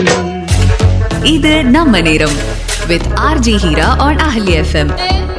இது நம்ம நேரம் with RJ Heera on Ahalya FM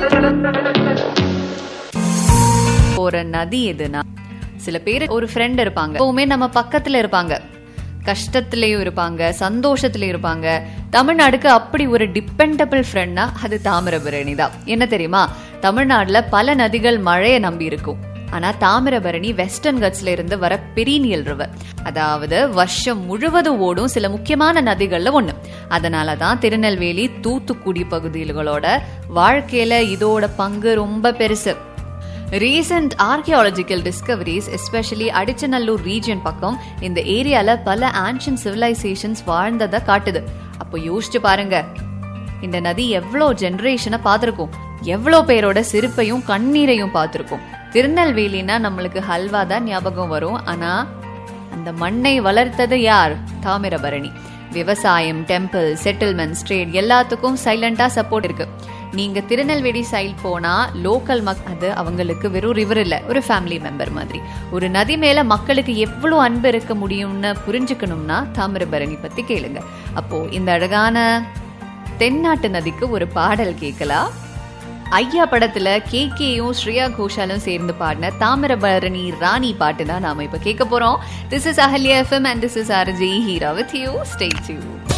போற நதி எதுனா சில பேர் ஒரு ஃப்ரெண்ட் இருப்பாங்க எப்பவுமே நம்ம பக்கத்துல இருப்பாங்க கஷ்டத்திலயும் இருப்பாங்க சந்தோஷத்திலயும் இருப்பாங்க தமிழ்நாடுக்கு அப்படி ஒரு டிபெண்டபிள் ஃப்ரெண்ட்னா அது தாமிரபரணி தான் என்ன தெரியுமா தமிழ்நாடுல பல நதிகள் மழையை நம்பி இருக்கும் ஆனா தாமிரபரணி வெஸ்டர்ன் கட்ஸ்ல இருந்து வர பெரினியல் ரிவர் அதாவது வருஷம் முழுவதும் ஓடும் சில முக்கியமான நதிகள்ல ஒண்ணு அதனாலதான் திருநெல்வேலி தூத்துக்குடி பகுதிகளோட வாழ்க்கையில இதோட பங்கு ரொம்ப பெருசு recent archaeological discoveries especially Adichanallur region பக்கம் இந்த ஏரியால பல ஆன்ஷியன் சிவிலைசேஷன்ஸ் வாழ்ந்ததை காட்டுது அப்போ யோசிச்சு பாருங்க இந்த நதி எவ்வளோ ஜெனரேஷனை பார்த்துருக்கும் எவ்வளோ பேரோட சிரிப்பையும் கண்ணீரையும் பார்த்துருக்கும் திருநெல்வேலினா நம்மளுக்கு ஹல்வா தான் ஞாபகம் வரும் ஆனா அந்த மண்ணை வளர்த்தது யார் தாமிரபரணி விவசாயம் டெம்பிள் செட்டில்மெண்ட்ஸ் ட்ரேட் எல்லாத்துக்கும் சைலண்டா சப்போர்ட் இருக்கு நீங்க திருநெல்வேலி சைல் போனா லோக்கல் மக் அது அவங்களுக்கு வெறும் ரிவர் இல்ல ஒரு ஃபேமிலி மெம்பர் மாதிரி ஒரு நதி மேல மக்களுக்கு எவ்வளவு அன்பு இருக்க முடியும்னு புரிஞ்சுக்கணும்னா தாமிரபரணி பத்தி கேளுங்க அப்போ இந்த அழகான தென்னாட்டு நதிக்கு ஒரு பாடல் கேட்கலாம் ஐயா படத்துல கே கேயும் ஸ்ரேயா கோஷாலும் சேர்ந்து பாடின தாமிரபரணி ராணி பாட்டு தான் நாம இப்ப கேட்க போறோம் this is Ahalya FM and this is RJ Heera with you stay tune